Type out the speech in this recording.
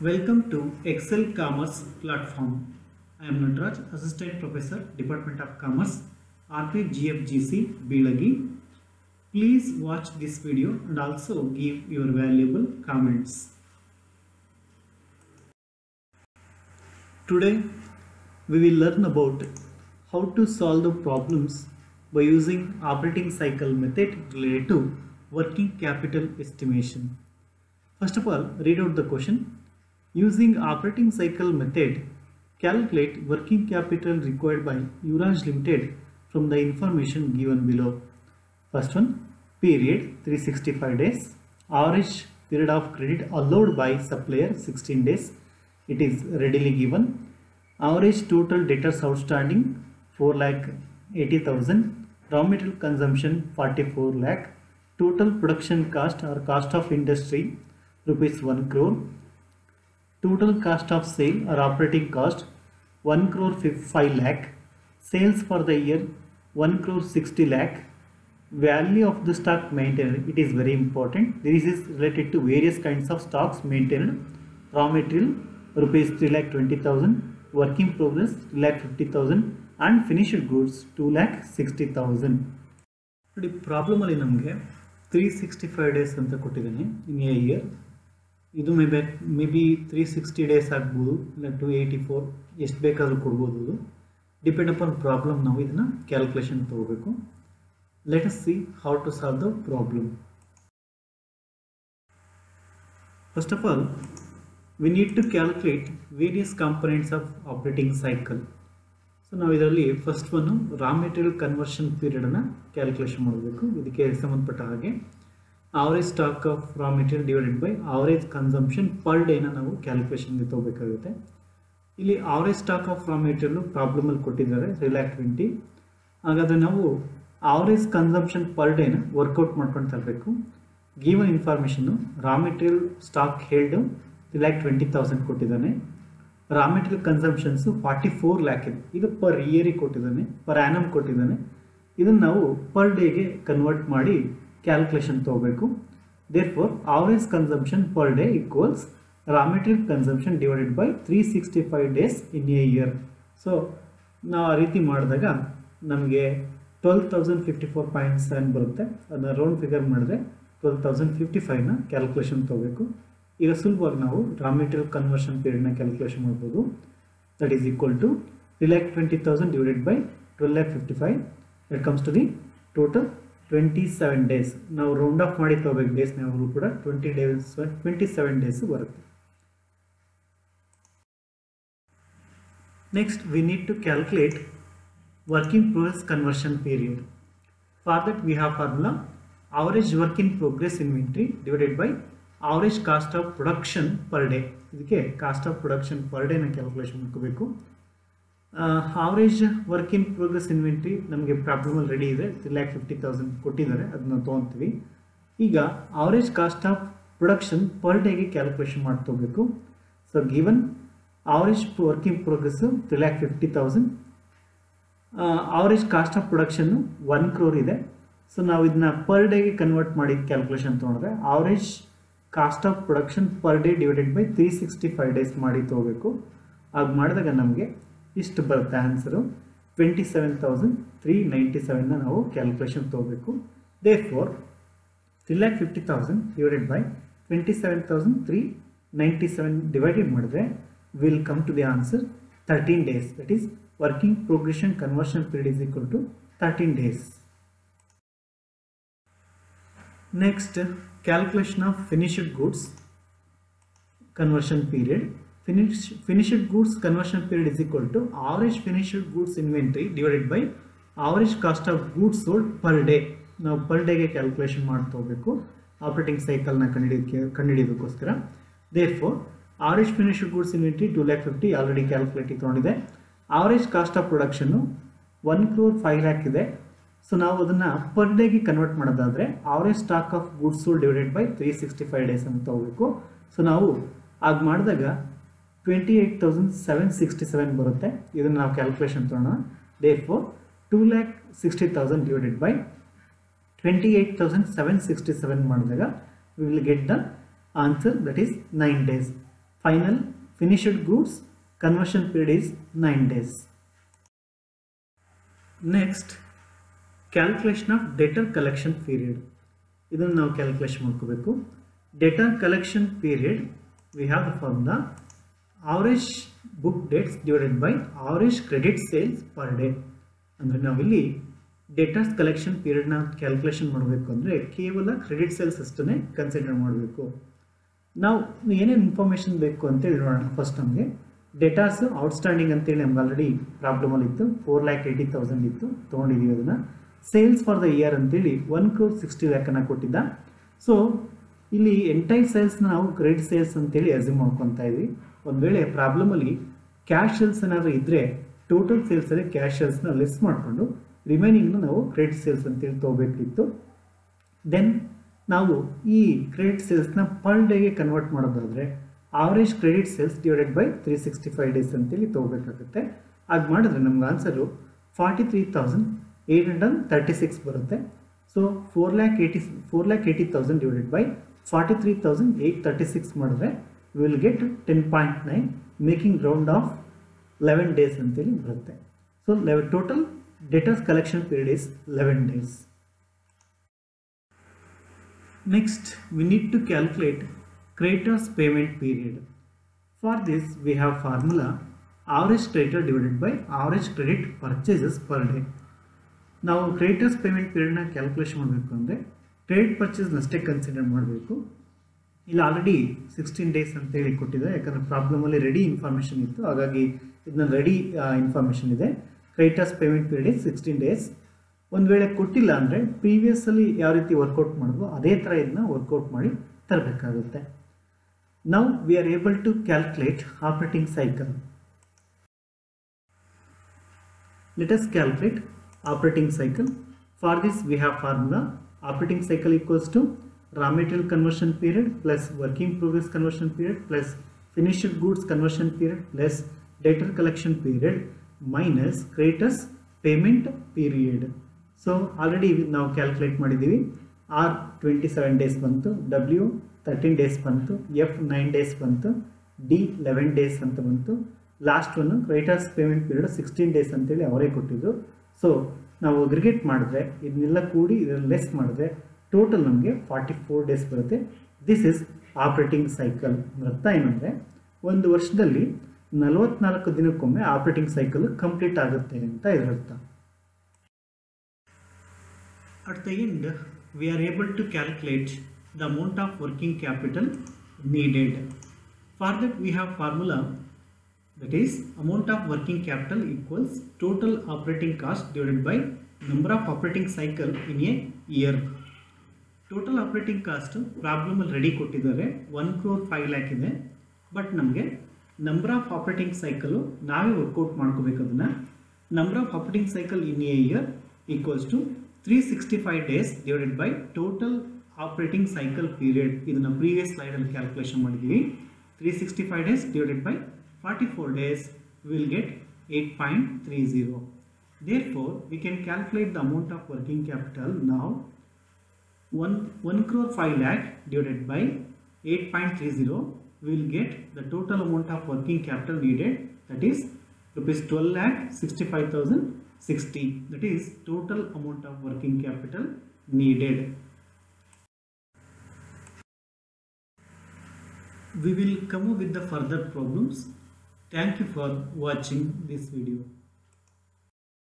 Welcome to Excel Commerce platform. I am Natraj, Assistant Professor, Department of Commerce, RPGFGC, Bilagi. Please watch this video and also give your valuable comments. Today, we will learn about how to solve the problems by using operating cycle method related to working capital estimation. First of all, read out the question. Using operating cycle method, calculate working capital required by Uraj Limited from the information given below. First one, period 365 days. Average period of credit allowed by supplier 16 days. It is readily given. Average total debtors outstanding 4 lakh 80,000. Raw material consumption 44 lakh. Total production cost or cost of industry rupees 1 crore. Total cost of sale or operating cost 1 crore 5 lakh. Sales for the year 1 crore 60 lakh. Value of the stock maintained it is very important. This is related to various kinds of stocks maintained. Raw material rupees 3 lakh 20,000. Work in progress 3 lakh 50,000 and finished goods 2 lakh 60,000. ನೋಡಿ ಪ್ರಾಬ್ಲಮಲ್ಲಿ ನಮಗೆ three sixty five days ಅಂತ ಕೊಟ್ಟಿದ್ದಾನೆ ಇನ್ a year ಇದು maybe maybe three sixty days ಆಗ್ಬೋದು ಇಲ್ಲ to eighty four ಎಷ್ಟು ಬೇಕಾದರೂ ಕೊಡ್ಬೋದು ಅದು ಡಿಪೆಂಡ್ ಅಪಾನ್ ಪ್ರಾಬ್ಲಮ್ ನಾವು ಇದನ್ನು ಕ್ಯಾಲ್ಕುಲೇಷನ್ ತೊಗೋಬೇಕು let us see how to solve the problem first of all we need to calculate various components of operating cycle so ನಾವು ಇದರಲ್ಲಿ ಫಸ್ಟ್ ಒನ್ನು ರಾ ಮೆಟೀರಿಯಲ್ ಕನ್ವರ್ಷನ್ ಪೀರಿಯಡನ್ನು ಕ್ಯಾಲ್ಕುಲೇಷನ್ ಮಾಡಬೇಕು ಇದಕ್ಕೆ ಸಂಬಂಧಪಟ್ಟ ಹಾಗೆ average stock of raw material divided by average consumption per ಡೇನ ನಾವು ಕ್ಯಾಲ್ಕುಲೇಷನ್ಗೆ ತಗೋಬೇಕಾಗುತ್ತೆ ಇಲ್ಲಿ average stock of raw material ಪ್ರಾಬ್ಲಮಲ್ಲಿ ಕೊಟ್ಟಿದ್ದಾರೆ ತ್ರೀ ಲ್ಯಾಕ್ ಟ್ವೆಂಟಿ ಹಾಗಾದರೆ ನಾವು ಆವರೇಜ್ ಕನ್ಸಂಪ್ಷನ್ ಪರ್ ಡೇನ ವರ್ಕೌಟ್ ಮಾಡ್ಕೊಂಡು ತರಬೇಕು ಗಿವನ್ ಇನ್ಫಾರ್ಮೇಷನ್ನು ರಾ ಮೆಟೀರಿಯಲ್ ಸ್ಟಾಕ್ ಹೇಳ್ಡು ತ್ರೀ ಲ್ಯಾಕ್ ಟ್ವೆಂಟಿ ತೌಸಂಡ್ ಕೊಟ್ಟಿದ್ದಾನೆ raw material consumptions forty four lakh ಇದೆ ಇದು ಪರ್ ಇಯರಿಗೆ ಕೊಟ್ಟಿದ್ದಾನೆ ಪರ್ ಆ್ಯನಮ್ ಕೊಟ್ಟಿದ್ದಾನೆ ಇದನ್ನು ನಾವು ಪರ್ ಡೇಗೆ ಕನ್ವರ್ಟ್ ಮಾಡಿ ಕ್ಯಾಲ್ಕುಲೇಷನ್ ತೊಗೋಬೇಕು therefore average consumption per day equals raw material consumption divided by three sixty five days in a year so ನಾವು ಆ ರೀತಿ ಮಾಡಿದಾಗ ನಮಗೆ twelve thousand fifty four point seven ಬರುತ್ತೆ ಅದನ್ನ ರೌಂಡ್ ಫಿಗರ್ ಮಾಡಿದ್ರೆ ಟ್ವೆಲ್ ತೌಸಂಡ್ ಫಿಫ್ಟಿ ಫೈವ್ನ calculation ತೊಗೋಬೇಕು ಈಗ ಸುಲಭವಾಗಿ ನಾವು ರಾ ಮೆಟೀರಿಯಲ್ ಕನ್ವರ್ಷನ್ ಪೀರಿಯಡ್ನ ಕ್ಯಾಲ್ಕುಲೇಷನ್ ಮಾಡ್ಬೋದು that is equal to three lakh twenty thousand divided by twelve lakh fifty five it comes to the total twenty seven days ನಾವು ರೌಂಡ್ ಆಫ್ ಮಾಡಿ ತಗೋಬೇಕು ಡೇಸ್ ಯಾವಾಗಲೂ ಕೂಡ twenty days twenty seven days ಬರುತ್ತೆ next we need to calculate working progress conversion period for that we have formula average work in progress inventory divided by average cost of production per day ಇದಕ್ಕೆ cost of production per ಡೇನ calculation ಮಾಡ್ಕೋಬೇಕು average work in progress inventory ನಮಗೆ ಪ್ರಾಬ್ಲಮಲ್ಲಿ ready ಇದೆ three lakh fifty thousand ಕೊಟ್ಟಿದ್ದಾರೆ ಅದನ್ನ ತೊಗೊತೀವಿ ಈಗ average cost of production per ಡೇಗೆ ಕ್ಯಾಲ್ಕುಲೇಷನ್ ಮಾಡ್ಕೋಬೇಕು so given average work in progress three lakh fifty thousand average cost of production one crore ಇದೆ ಸೊ ನಾವು ಇದನ್ನ ಪರ್ ಡೇಗೆ ಕನ್ವರ್ಟ್ ಮಾಡಿ ಕ್ಯಾಲ್ಕುಲೇಷನ್ ತೊಗೊಂಡ್ರೆ average cost of production per day divided by three sixty five days ಮಾಡಿ ತೊಗೋಬೇಕು ಆಗ ಮಾಡಿದಾಗ ನಮಗೆ ಇಷ್ಟು ಬರುತ್ತೆ answer twenty seven thousand three ninety ಸೆವೆನ್ನ ನಾವು ಕ್ಯಾಲ್ಕುಲೇಷನ್ ತೊಗೋಬೇಕು therefore three lakh fifty thousand divided by twenty seven thousand three ninety seven divided ಮಾಡಿದ್ರೆ will come to the answer thirteen days that is working progression conversion period is equal to thirteen days next calculation of finished goods conversion period finish finished goods conversion period is equal to average finished goods inventory divided by average cost of goods sold per day ನಾವು per ಡೇಗೆ calculation ಮಾಡ್ತಾ ಹೋಗಬೇಕು operating ಸೈಕಲ್ನ ಕಂಡುಹಿಡಿಯೋಕ್ಕೆ ಕಂಡುಹಿಡಿಯೋದಕ್ಕೋಸ್ಕರ therefore average finished goods inventory two lakh fifty already calculating ತೊಗೊಂಡಿದೆ average cost of production one crore five lakh ಇದೆ so ನಾವು ಅದನ್ನು ಪರ್ ಡೇಗೆ ಕನ್ವರ್ಟ್ ಮಾಡೋದಾದರೆ average stock of goods sold divided by three sixty five days ಅಂತ ತಗೋಬೇಕು ಸೊ ನಾವು ಆಗ ಮಾಡಿದಾಗ twenty eight thousand seven sixty seven ಬರುತ್ತೆ ಇದನ್ನು ನಾವು ಕ್ಯಾಲ್ಕುಲೇಷನ್ ತೊಗೊಳ್ಳೋಣ they four two lakh sixty thousand divided by twenty eight thousand seven sixty seven ಮಾಡಿದಾಗ we will get the answer that is nine days final finished goods conversion period is 9 days next calculation of debtor collection period ಇದನ್ನು ನಾವು calculation ಮಾಡ್ಕೋಬೇಕು debtor collection period we have the formula average book debts divided by average credit sales per day ಅಂದರೆ ನಾವಿಲ್ಲಿ ಡೇಟರ್ಸ್ collection ಪೀರಿಯಡ್ನ calculation ಮಾಡಬೇಕು ಅಂದರೆ ಕೇವಲ credit sales ಅಷ್ಟನ್ನೇ consider ಮಾಡಬೇಕು ನಾವು ಏನೇನು ಇನ್ಫಾರ್ಮೇಷನ್ ಬೇಕು ಅಂತೇಳಿ ನೋಡೋಣ ಫಸ್ಟ್ ನಮಗೆ ಡೇಟಾಸ್ ಔಟ್ಸ್ಟ್ಯಾಂಡಿಂಗ್ ಅಂತೇಳಿ ನಮ್ಗೆ ಆಲ್ರೆಡಿ ಪ್ರಾಬ್ಲಮಲ್ಲಿ ಇತ್ತು ಫೋರ್ ಲ್ಯಾಕ್ ಏಯ್ಟಿ ತೌಸಂಡ್ ಇತ್ತು ತೊಗೊಂಡಿದ್ದೀವಿ ಅದನ್ನು ಸೇಲ್ಸ್ ಫಾರ್ ದ ಇಯರ್ ಅಂತೇಳಿ ಒನ್ ಕ್ರೋರ್ ಸಿಕ್ಸ್ಟಿ ಲ್ಯಾಕನ್ನು ಕೊಟ್ಟಿದ್ದ ಸೊ ಇಲ್ಲಿ ಎಂಟೈರ್ ಸೇಲ್ಸ್ನ ನಾವು ಕ್ರೆಡಿಟ್ ಸೇಲ್ಸ್ ಅಂತೇಳಿ ಅಸ್ಯೂಮ್ ಮಾಡ್ಕೊತಾ ಇದ್ವಿ ಒಂದು ವೇಳೆ ಪ್ರಾಬ್ಲಮಲ್ಲಿ ಕ್ಯಾಶ್ ಸೇಲ್ಸ್ ಏನಾದರೂ ಇದ್ದರೆ ಟೋಟಲ್ ಸೇಲ್ಸಲ್ಲಿ ಕ್ಯಾಶ್ ಸೇಲ್ಸ್ನ ಲೆಸ್ ಮಾಡಿಕೊಂಡು ರಿಮೈನಿಂಗ್ನ ನಾವು ಕ್ರೆಡಿಟ್ ಸೇಲ್ಸ್ ಅಂತೇಳಿ ತೊಗೋಬೇಕಿತ್ತು ದೆನ್ ನಾವು ಈ ಕ್ರೆಡಿಟ್ ಸೇಲ್ಸ್ನ ಪರ್ ಡೇಗೆ ಕನ್ವರ್ಟ್ ಮಾಡೋದಾದರೆ average credit sales divided by three sixty five days ಅಂತೇಳಿ ತೊಗೋಬೇಕಾಗುತ್ತೆ ಹಾಗೆ ಮಾಡಿದ್ರೆ ನಮ್ಗೆ answer forty three thousand eight hundred thirty six ಬರುತ್ತೆ so four lakh eighty four lakh eighty thousand divided by forty three thousand eight thirty six ಮಾಡಿದ್ರೆ will get ten point nine making round off eleven days ಅಂತೇಳಿ ಬರುತ್ತೆ so eleven total debtors collection period is eleven days Next, we need to calculate creditors payment period. For this, we have formula average creditor divided by average credit purchases per day. ನಾವು creditors payment ಪೀರಿಯಡ್ನ calculation ಮಾಡಬೇಕು ಅಂದರೆ credit ಪರ್ಚೇಸ್ನಷ್ಟೇ consider ಮಾಡಬೇಕು ಇಲ್ಲಿ already sixteen days ಅಂತೇಳಿ ಕೊಟ್ಟಿದೆ ಯಾಕಂದರೆ ಪ್ರಾಬ್ಲಮಲ್ಲಿ ready information ಇತ್ತು ಹಾಗಾಗಿ ಇದನ್ನ ರೆಡಿ ಇನ್ಫಾರ್ಮೇಷನ್ ಇದೆ creditors payment period is sixteen days ಒಂದು ವೇಳೆ ಕೊಟ್ಟಿಲ್ಲ ಅಂದರೆ ಪ್ರೀವಿಯಸ್ಸಲ್ಲಿ ಯಾವ ರೀತಿ ವರ್ಕೌಟ್ ಮಾಡಿದ್ವೋ ಅದೇ ಥರ ಇದನ್ನ ವರ್ಕೌಟ್ ಮಾಡಿ ತರಬೇಕಾಗುತ್ತೆ ನಾವು we are able to calculate operating cycle let us calculate operating cycle. For this we have formula operating cycle equals to raw material conversion period plus working progress conversion period plus finished goods conversion period plus debtor collection period minus creditors payment period. So already ನಾವು calculate ಮಾಡಿದ್ದೀವಿ R twenty seven days ಬಂತು W thirteen days ಬಂತು F nine days ಬಂತು D eleven days ಅಂತ ಬಂತು last ಒನ್ನು creditors payment period sixteen days ಅಂತೇಳಿ ಅವರೇ ಕೊಟ್ಟಿದ್ದು ಸೊ ನಾವು ಅಗ್ರಿಗೇಟ್ ಮಾಡಿದ್ರೆ ಇದನ್ನೆಲ್ಲ ಕೂಡಿ ಇದನ್ನು ಲೆಸ್ ಮಾಡಿದ್ರೆ ಟೋಟಲ್ ನಮಗೆ ಫಾರ್ಟಿ ಫೋರ್ ಡೇಸ್ ಬರುತ್ತೆ ದಿಸ್ ಇಸ್ ಆಪ್ರೇಟಿಂಗ್ ಸೈಕಲ್ ಅರ್ಥ ಏನಂದರೆ ಒಂದು ವರ್ಷದಲ್ಲಿ ನಲವತ್ನಾಲ್ಕು ದಿನಕ್ಕೊಮ್ಮೆ ಆಪ್ರೇಟಿಂಗ್ ಸೈಕಲ್ ಕಂಪ್ಲೀಟ್ ಆಗುತ್ತೆ ಅಂತ ಇದರ ಅರ್ಥ At the end, we are able to calculate the amount of working capital needed. For that, we have formula that is amount of working capital equals total operating cost divided by number of operating cycle in a year. Total operating cost ಪ್ರಾಬ್ಲಮಲ್ಲಿ ready ಕೊಟ್ಟಿದ್ದಾರೆ one crore five lakh ಇದೆ but ನಮಗೆ number of operating cycle ನಾವೇ work out ಮಾಡ್ಕೋಬೇಕು ಅದನ್ನು number of operating cycle in a year equals to three sixty five days divided by total operating cycle period ಇದನ್ನು previous ಸ್ಲೈಡಲ್ಲಿ calculation ಮಾಡಿದ್ದೀವಿ three sixty five days divided by forty four days will get eight point three zero therefore we can calculate the amount of working capital ನಾವು 1, 1 crore 5 lakh divided by 8.30 will get the total amount of working capital needed that is rupees 12 lakh 65,060 that is total amount of working capital needed. We will come up with the further problems. Thank you for watching this video.